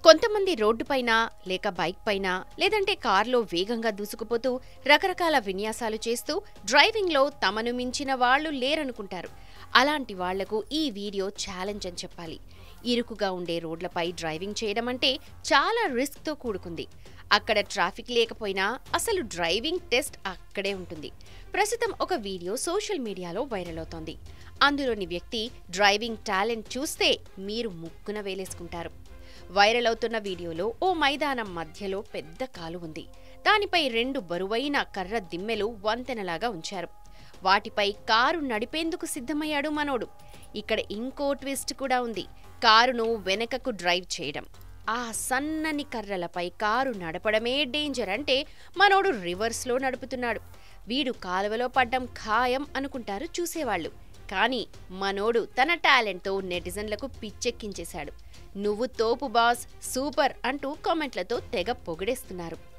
కొంతమంది రోడ్డుపైన లేక బైక్ పైన లేదంటే కారులో వేగంగా దూసుకుపోతూ రకరకాల విన్యాసాలు చేస్తూ డ్రైవింగ్లో తమను మించిన వాళ్ళు లేరనుకుంటారు అలాంటి వాళ్లకు ఈ వీడియో ఛాలెంజ్ అని చెప్పాలి ఇరుకుగా ఉండే రోడ్లపై డ్రైవింగ్ చేయడం అంటే చాలా రిస్క్తో కూడుకుంది అక్కడ ట్రాఫిక్ లేకపోయినా అసలు డ్రైవింగ్ టెస్ట్ అక్కడే ఉంటుంది ప్రస్తుతం ఒక వీడియో సోషల్ మీడియాలో వైరల్ అవుతోంది అందులోని వ్యక్తి డ్రైవింగ్ టాలెంట్ చూస్తే మీరు ముక్కున వేలేసుకుంటారు వైరల్ అవుతున్న వీడియోలో ఓ మైదానం మధ్యలో పెద్ద కాలు ఉంది దానిపై రెండు బరువైన కర్ర దిమ్మెలు వంతెనలాగా ఉంచారు వాటిపై కారు నడిపేందుకు సిద్ధమయ్యాడు మనోడు ఇక్కడ ఇంకో ట్విస్ట్ కూడా ఉంది కారును వెనకకు డ్రైవ్ చేయడం ఆ సన్నని కర్రలపై కారు నడపడమే డేంజర్ అంటే మనోడు రివర్స్లో నడుపుతున్నాడు వీడు కాలువలో పడ్డం ఖాయం అనుకుంటారు చూసేవాళ్ళు కానీ మనోడు తన టాలెంట్తో నెటిజన్లకు పిచ్చెక్కించేశాడు నువ్వు తోపు బాస్ సూపర్ అంటూ కామెంట్లతో తెగ పొగిడేస్తున్నారు